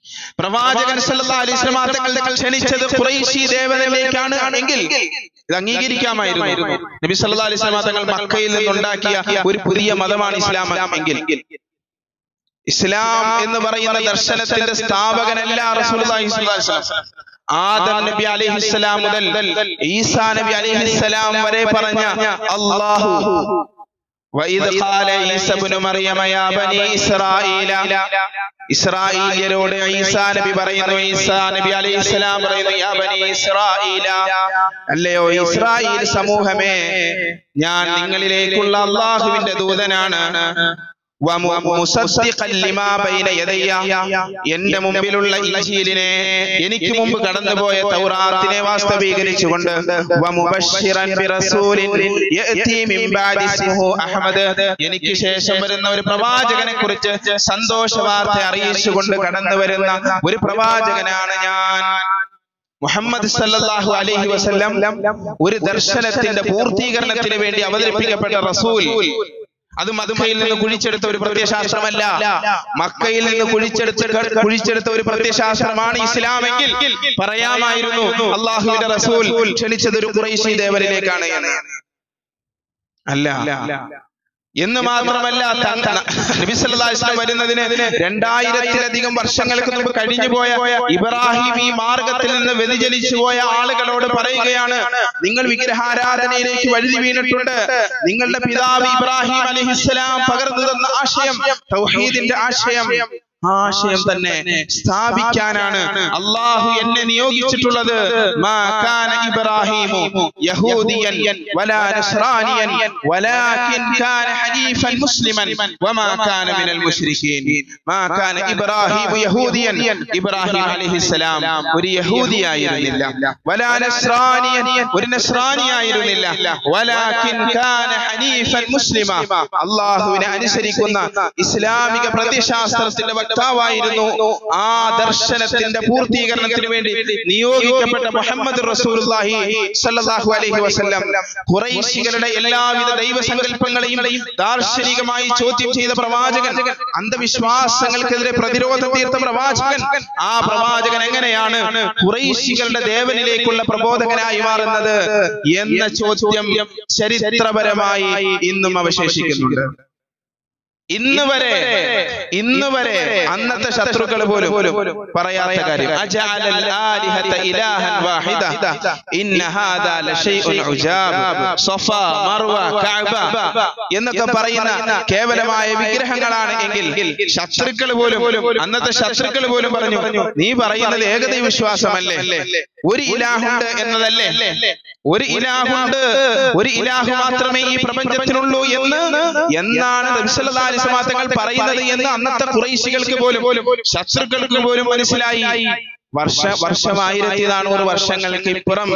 പ്രവാചകൻ സല്ലല്ലാഹു അലൈഹി വസല്ലം തങ്ങൾ ക്ഷണിച്ചത് ഖുറൈശി ദേവതയിലേക്കാണ് എങ്കിൽ ഇത് അംഗീകരിക്കാമായിരുന്നു നബി സല്ലല്ലാഹു അലൈഹി വസല്ലം തങ്ങൾ മക്കയിൽ നിന്നുണ്ടാക്കിയ ഒരു പുതിയ മതമാണ് ഇസ്ലാം എങ്കിൽ ഇസ്ലാം എന്ന് പറയുന്ന ദർശനത്തിന്റെ സ്ഥാപകനല്ല റസൂലുള്ളാഹി സ്വല്ലല്ലാഹു അലൈഹി വസല്ലം ആദം നബി അലൈഹിസ്സലാം മുതൽ ഈസാ നബി അലൈഹിസ്സലാം വരെ പറഞ്ഞ അല്ലാഹു وإذ قال عيسى ابن مريم يا بني إسرائيل ഇസ്രായേലിയരോട് ഈസാ നബി പറയുന്നു ഈസാ നബി അലൈഹി സ്വലാം പറയുന്നു യാ ബനി ഇസ്രായേല അല്ലയോ ഇസ്രായേൽ സമൂഹമേ ഞാൻ നിങ്ങളിലേക്കുള്ള അള്ളാഹുവിന്റെ ദൂതനാണ് വമുസദ്ദിഖൻ ലിമാ ബൈന യദയ്യ എന്റെ മുമ്പിലുള്ള ഇൻജീലിനെ എനിക്ക് മുമ്പ് കടന്നുപോയ തൗറാത്തിനെ വാസ്തവീകരിച്ചുകൊണ്ട് വമുബശ്ശിറൻ ബിറസൂലിൻ യഅതി മിൻ ബഅദി ഇസ്മുഹു അഹ്മദ് എനിക്ക് ശേഷം വരുന്ന ഒരു പ്രവാചകനെ കുറിച്ച് സന്തോഷ വാർത്ത അറിയിച്ചുകൊണ്ട് കടന്നു വരുന്ന ഒരു പ്രവാചകനാണ് ഞാൻ മുഹമ്മദ് സല്ലല്ലാഹു അലൈഹി വസല്ലം ഒരു ദർശനത്തിന്റെ പൂർത്തീകരണത്തിന് വേണ്ടി അവതരിപ്പിക്കപ്പെട്ട റസൂൽ അത് മക്കയിൽ നിന്ന് കുഴിച്ചെടുത്ത ഒരു പ്രത്യയശാസ്ത്രമല്ല മക്കയിൽ നിന്ന് കുഴിച്ചെടുത്ത് കുഴിച്ചെടുത്ത ഒരു പ്രത്യയശാസ്ത്രമാണ് ഇസ്ലാമെങ്കിൽ പറയാമായിരുന്നു അള്ളാഹുവിന്റെ റസൂൽ ക്ഷണിച്ചത് ഒരു കുറേശി ദേവരിലേക്കാണ് എന്ന് അല്ല എന്ന് മാത്രമല്ല തൻ- നബി സല്ലല്ലാഹു അലൈഹി വസല്ലം വരുന്നതിന് രണ്ടായിരത്തിലധികം വർഷങ്ങൾക്ക് മുമ്പ് കഴിഞ്ഞു പോയ ഇബ്രാഹിം ഈ മാർഗത്തിൽ നിന്ന് വ്യതിചലിച്ചു പോയ ആളുകളോട് പറയുകയാണ് നിങ്ങൾ വിഗ്രഹാരാധനയിലേക്ക് വഴുതി വീണിട്ടുണ്ട് നിങ്ങളുടെ പിതാവ് ഇബ്രാഹിം അലൈഹിസ്സലാം പകർന്നു തന്ന ആശയം തൗഹീദിന്റെ ആശയം ആ ആശയം തന്നെ സ്ഥാപിക്കാനാണ് അള്ളാഹു എന്നെ നിയോഗിച്ചിട്ടുള്ളത് മാ കാന ഇബ്രാഹിമു യഹൂദിയൻ വലാ നസ്രാനിയൻ വലാകിൻ കാന ഹനീഫൻ മുസ്ലിമൻ വമാ കാന മിനൽ മുശ്രിക്കീൻ മാ കാന ഇബ്രാഹിമു യഹൂദിയൻ ഇബ്രാഹിം അലൈഹിസ്സലാം ഒരു യഹൂദിയായിരുന്നില്ല വലാ നസ്രാനിയൻ ഒരു നസ്രാനിയായിരുന്നില്ല വലാകിൻ കാന ഹനീഫൻ മുസ്ലിമ അള്ളാഹുവിനെ അനുസരിക്കുന്ന ഇസ്ലാമിക പ്രത്യശാസ്ത്രത്തിന്റെ വക്താവായിരുന്നു ആ ദർശനത്തിന്റെ പൂർത്തീകരണത്തിന് വേണ്ടി നിയോഗിക്കപ്പെട്ട മുഹമ്മദ് റസൂലുള്ളാഹി സല്ലല്ലാഹു അലൈഹി വസല്ലം ഖുറൈശികളുടെ എല്ലാവിധ ദൈവസങ്കല്പങ്ങളെയും ദാർശനികമായി ചോദ്യം ചെയ്ത പ്രവാചകൻ അന്ധവിശ്വാസങ്ങൾക്കെതിരെ പ്രതിരോധം തീർത്ത പ്രവാചകൻ ആ പ്രവാചകൻ എങ്ങനെയാണ് ഖുറൈശികളുടെ ദേവനിലേക്കുള്ള പ്രബോധകനായി മാറുന്നത് എന്ന ചോദ്യം ചരിത്രപരമായി ഇന്നും അവശേഷിക്കുന്നുണ്ട് ഇന്ന് വരെ ഇന്ന് വരെ അന്നത്തെ ശത്രുക്കൾ പോലും പറയാത്ത കാര്യം അജഅലൽ ആലിഹത ഇലാഹൻ വാഹിദ ഇന്ന ഹാദാ ലശൈഉൻ ഉജാബ് സഫ മർവ കഅബ എന്നൊക്കെ പറയുന്ന കേവലമായ വിഗ്രഹങ്ങളാണ് എങ്കിൽ ശത്രുക്കൾ പോലും അന്നത്തെ ശത്രുക്കൾ പോലും പറഞ്ഞു നീ പറയുന്നത് ഏകദൈവ വിശ്വാസമല്ലേ ഒരു ഇലാഹുണ്ട് എന്നതല്ലേ ഒരു ഇലാഹുണ്ട് ഒരു ഇലാഹു മാത്രമേ ഈ പ്രപഞ്ചത്തിനുള്ളൂ എന്ന് എന്നാണ് നബി സല്ലല്ലാഹു അലൈഹി വസല്ലം തങ്ങൾ പറയുന്നത് എന്ന് അന്നത്തെ കുറൈശികൾക്ക് പോലും ശത്രുക്കൾക്ക് പോലും മനസ്സിലായി വർഷ വർഷം ആയിരത്തി നാനൂറ് വർഷങ്ങൾക്ക് ഇപ്പുറം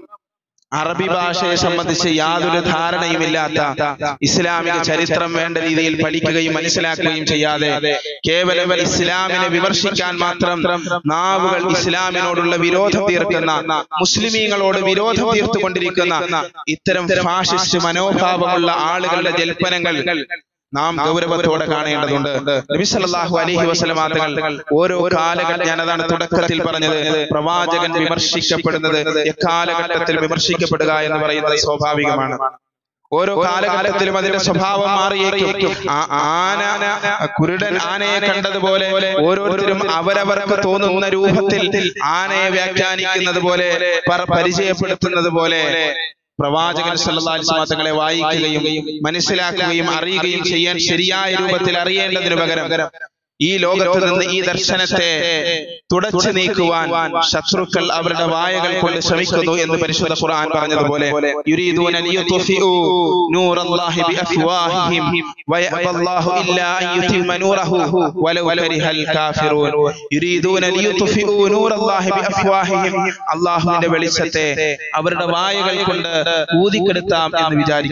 അറബി ഭാഷയെ സംബന്ധിച്ച് യാതൊരു ധാരണയുമില്ലാത്ത ഇസ്ലാമിക ചരിത്രം വേണ്ട രീതിയിൽ പഠിക്കുകയും മനസ്സിലാക്കുകയും ചെയ്യാതെ കേവലം ഇസ്ലാമിനെ വിമർശിക്കാൻ മാത്രം നാവുകൾ ഇസ്ലാമിനോടുള്ള വിരോധം തീർക്കുന്ന മുസ്ലിമീങ്ങളോട് വിരോധം തീർത്തുകൊണ്ടിരിക്കുന്ന ഇത്തരം ഫാഷിസ്റ്റ് മനോഭാവമുള്ള ആളുകളുടെ ജൽപ്പനങ്ങൾ നാം ഗൗരവത്തോടെ കാണേണ്ടതുണ്ട് നബി സല്ലല്ലാഹു അലൈഹി വസല്ലമ തങ്ങൾ ഓരോ കാലഘട്ടം ഞാൻ അതാണ് തുടക്കത്തിൽ പറഞ്ഞത് പ്രവാചകൻ വിമർശിക്കപ്പെടുന്നത് എക്കാലഘട്ടത്തിൽ വിമർശിക്കപ്പെടുക എന്ന് പറയുന്നത് സ്വാഭാവികമാണ് ഓരോ കാലഘട്ടത്തിലും അതിന്റെ സ്വഭാവം മാറിയേക്കും ആ ആന കുരുടൻ ആനയെ കണ്ടതുപോലെ ഓരോരുത്തരും അവരവർക്ക് തോന്നുന്ന രൂപത്തിൽ ആനയെ വ്യാഖ്യാനിക്കുന്നത് പോലെ പര- പരിചയപ്പെടുത്തുന്നത് പോലെ പ്രവാചകൻ സല്ലല്ലാഹു അലൈഹി വസല്ലം തങ്ങളെ വായിക്കുകയും മനസ്സിലാക്കുകയും അറിയുകയും ചെയ്യാൻ ശരിയായ രൂപത്തിൽ അറിയേണ്ടതിനു പകരം ഈ ലോകത്ത് നിന്ന് ഈ ദർശനത്തെ തുടച്ചു നീക്കുവാൻ ശത്രുക്കൾ അവരുടെ വായകൾ കൊണ്ട് ശ്രമിക്കുന്നു എന്ന് പരിശുദ്ധ ഖുർആൻ പറഞ്ഞതുപോലെ യുരീദൂന ലിയുത്ഫിഉ നൂറല്ലാഹി ബിഅഫ്വാഹിഹിം വയഅബല്ലാഹു ഇല്ലാ അൻ യുതിമ്മ നൂറഹു വലൗ കരിഹൽ കാഫിറൂൻ യുരീദൂന ലിയുത്ഫിഉ നൂറല്ലാഹി ബിഅഫ്വാഹിഹിം അല്ലാഹുവിന്റെ വെളിച്ചത്തെ അവരുടെ വായകൾ കൊണ്ട് ഊതിക്കെടുത്താം എന്ന് വിചാരിക്കുന്നു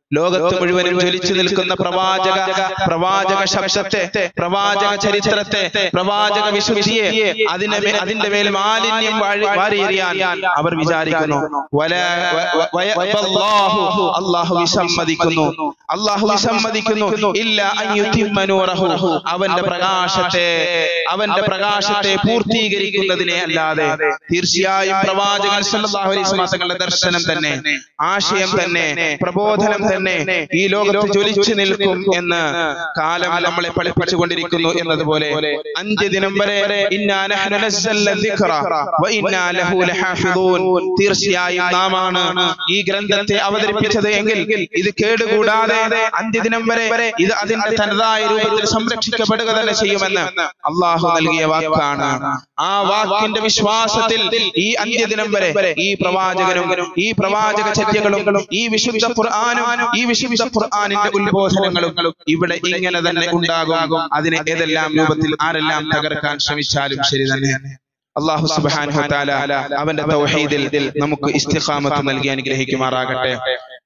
ലോകത്ത് മുഴുവനും ജ്വലിച്ചു നിൽക്കുന്ന പ്രവാചക പ്രവാചക ശബ്ദത്തെ പ്രവാചക ചരിത്രത്തെ പ്രവാചക വിശുദ്ധിയെ അതിന്റെ മേ- അതിന്റെ മേൽ മാലിന്യം വാഴി- വാരിയെറിയാൻ അവർ വിചാരിക്കുന്നു വല വ- വ- വയബല്ലാഹു അള്ളാഹു വിസമ്മതിക്കുന്നു അള്ളാഹു വിസമ്മതിക്കുന്നു ഇല്ല അൻ യുതിമ്മ നൂറഹു അവന്റെ പ്രകാശത്തെ അവന്റെ പ്രകാശത്തെ പൂർത്തീകരിക്കുന്നതിനെ അല്ലാതെ തീർച്ചയായും പ്രവാചകൻ സല്ലല്ലാഹു അലൈഹി വസല്ലം തങ്ങളുടെ ദർശനം തന്നെ ആശയം തന്നെ പ്രബോധനം തന്നെ ഈ ലോകത്ത് ജ്വലിച്ചു നിൽക്കും എന്ന് കാലം നമ്മളെ പഠിപ്പിച്ചുകൊണ്ടിരിക്കുന്നു എന്നതുപോലെ അഞ്ച് ദിനം വരെ ഇന്നാ നഹ്നു നസ്സൽന ദിക്റ വ ഇന്നാ ലഹു ലഹാഫിദൂൻ തീർച്ചയായും നാമാണ് ഈ ഗ്രന്ഥത്തെ അവതരിപ്പിച്ചത് എങ്കിൽ ഇത് കേടുകൂടാതെ അന്ത്യദിനം വരെ ഇത് അതിന്റെ തനതായ രൂപത്തിൽ സംരക്ഷിക്കപ്പെടുക തന്നെ ചെയ്യുമെന്ന് അള്ളാഹു നൽകിയ വാക്കാണ് ആ വാക്കിന്റെ വിശ്വാസത്തിൽ ഈ അന്ത്യദിനം വരെ ഈ പ്രവാചകനും ഈ പ്രവാചക ചര്യകളും ഈ വിശുദ്ധ ഖുർആാനും ഈ വിശുദ്ധ ഖുർആാനിന്റെ ഉത്ബോധനങ്ങളും ഇവിടെ ഇങ്ങനെ തന്നെ ഉണ്ടാകും അതിനെ ഏതെല്ലാം രൂപത്തിൽ ആരെല്ലാം തകർക്കാൻ ശ്രമിച്ചാലും ശരി തന്നെ അള്ളാഹു സുബ്ഹാനഹു തആല അവന്റെ തൗഹീദിൽ നമുക്ക് ഇസ്തിഖാമത്ത് നൽകി അനുഗ്രഹിക്കുമാറാകട്ടെ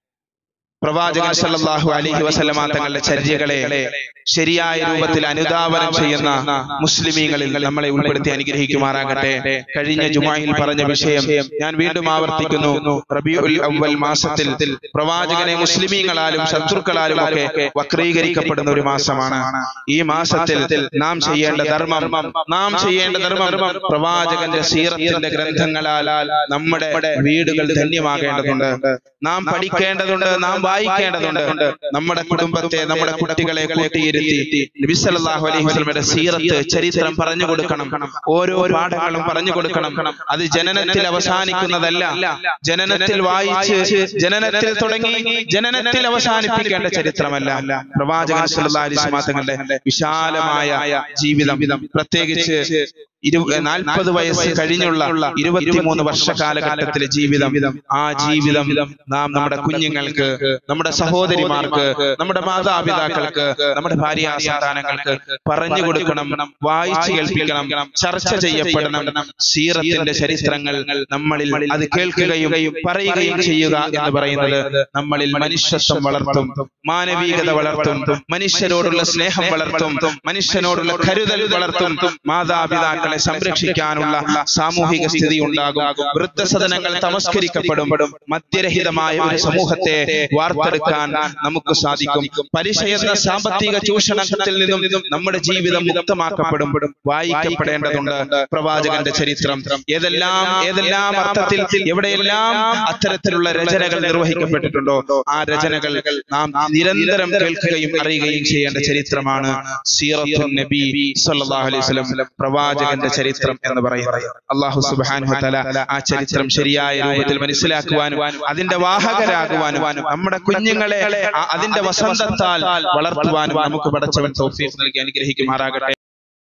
പ്രവാചകൻ സല്ലല്ലാഹു അലൈഹി വസല്ലമ തങ്ങളുടെ ചര്യകളെ ശരിയായ രൂപത്തിൽ അനുധാവനം ചെയ്യുന്ന മുസ്ലിമീങ്ങളിൽ നമ്മളെ ഉൾപ്പെടുത്തി അനുഗ്രഹിക്കുമാറാകട്ടെ കഴിഞ്ഞ ജുമായിൽ പറഞ്ഞ വിഷയം ഞാൻ വീണ്ടും ആവർത്തിക്കുന്നു റബിയുൽ അവൽ മാസത്തിൽ പ്രവാചകനെ മുസ്ലിമീങ്ങളാലും ശത്രുക്കളാലും ഒക്കെ വക്രീകരിക്കപ്പെടുന്ന ഒരു മാസമാണ് ഈ മാസത്തിൽ നാം ചെയ്യേണ്ട ധർമ്മം നാം ചെയ്യേണ്ട ധർമ്മം പ്രവാചകന്റെ സീറത്തിന്റെ ഗ്രന്ഥങ്ങളാൽ നമ്മുടെ വീടുകൾ ധന്യമാകേണ്ടതുണ്ട് നാം പഠിക്കേണ്ടതുണ്ട് നാം വായിക്കേണ്ടതുണ്ട് നമ്മുടെ കുടുംബത്തെ നമ്മുടെ കുട്ടികളെ കൂട്ടിയിരുത്തി നബി സല്ലല്ലാഹു അലൈഹി വസല്ലമയുടെ സീറത്ത് ചരിത്രം പറഞ്ഞു കൊടുക്കണം ഓരോ പാഠങ്ങളും പറഞ്ഞു കൊടുക്കണം അത് ജനനത്തിൽ അവസാനിക്കുന്നതല്ല ജനനത്തിൽ വായിച്ച് ജനനത്തിൽ തുടങ്ങി ജനനത്തിൽ അവസാനിപ്പിക്കേണ്ട ചരിത്രമല്ല പ്രവാചകൻ സല്ലല്ലാഹു അലൈഹി വസല്ലമ തങ്ങളുടെ വിശാലമായ ജീവിതം പ്രത്യേകിച്ച് ഇരു നാൽപ്പത് വയസ്സ് കഴിഞ്ഞുള്ള ഇരുപത്തിമൂന്ന് വർഷ കാലഘട്ടത്തിലെ ജീവിതം ആ ജീവിതം നാം നമ്മുടെ കുഞ്ഞുങ്ങൾക്ക് നമ്മുടെ സഹോദരിമാർക്ക് നമ്മുടെ മാതാപിതാക്കൾക്ക് നമ്മുടെ ഭാര്യ സന്താനങ്ങൾക്ക് പറഞ്ഞു കൊടുക്കണം വായിച്ചു കേൾപ്പിക്കണം ചർച്ച ചെയ്യപ്പെടണം സീറത്തിന്റെ ചരിത്രങ്ങൾ നമ്മളിൽ അത് കേൾക്കുകയും പറയുകയും ചെയ്യുക എന്ന് പറയുന്നത് നമ്മളിൽ മനുഷ്യത്വം വളർത്തും മാനവികത വളർത്തും മനുഷ്യരോടുള്ള സ്നേഹം വളർത്തും മനുഷ്യനോടുള്ള കരുതൽ വളർത്തും മാതാപിതാക്കളെ സംരക്ഷിക്കാനുള്ള സാമൂഹിക സ്ഥിതി ഉണ്ടാകും വൃദ്ധസദനങ്ങൾ തമസ്കരിക്കപ്പെടും മദ്യരഹിതമായ ഒരു സമൂഹത്തെ വാർത്തെടുക്കാൻ നമുക്ക് സാധിക്കും പലിശ എന്ന സാമ്പത്തിക ചൂഷണത്തിൽ നിന്നും നമ്മുടെ ജീവിതം മുക്തമാക്കപ്പെടും വായിക്കപ്പെടേണ്ടതുണ്ട് പ്രവാചകന്റെ ചരിത്രം ഏതെല്ലാം ഏതെല്ലാം അർത്ഥത്തിൽ എവിടെയെല്ലാം അത്തരത്തിലുള്ള രചനകൾ നിർവഹിക്കപ്പെട്ടിട്ടുണ്ടോ ആ രചനകൾ നാം നിരന്തരം കേൾക്കുകയും അറിയുകയും ചെയ്യേണ്ട ചരിത്രമാണ് സീറത്തുൻ നബി സല്ലല്ലാഹു അലൈഹി വസല്ലം പ്രവാചകന്റെ ചരിത്രം എന്ന് പറയുന്നത് അള്ളാഹു സുബ്ഹാനഹു വതആല ആ ചരിത്രം ശരിയായ രൂപത്തിൽ മനസ്സിലാക്കുവാനും അതിന്റെ വാഹകരാകുവാനും നമ്മുടെ കുഞ്ഞുങ്ങളെ ആ- അതിന്റെ വസന്തത്താൽ വളർത്തുവാനും നമുക്ക് പടച്ചവൻ തൗഫീഖ് നൽകി അനുഗ്രഹിക്കുമാറാകട്ടെ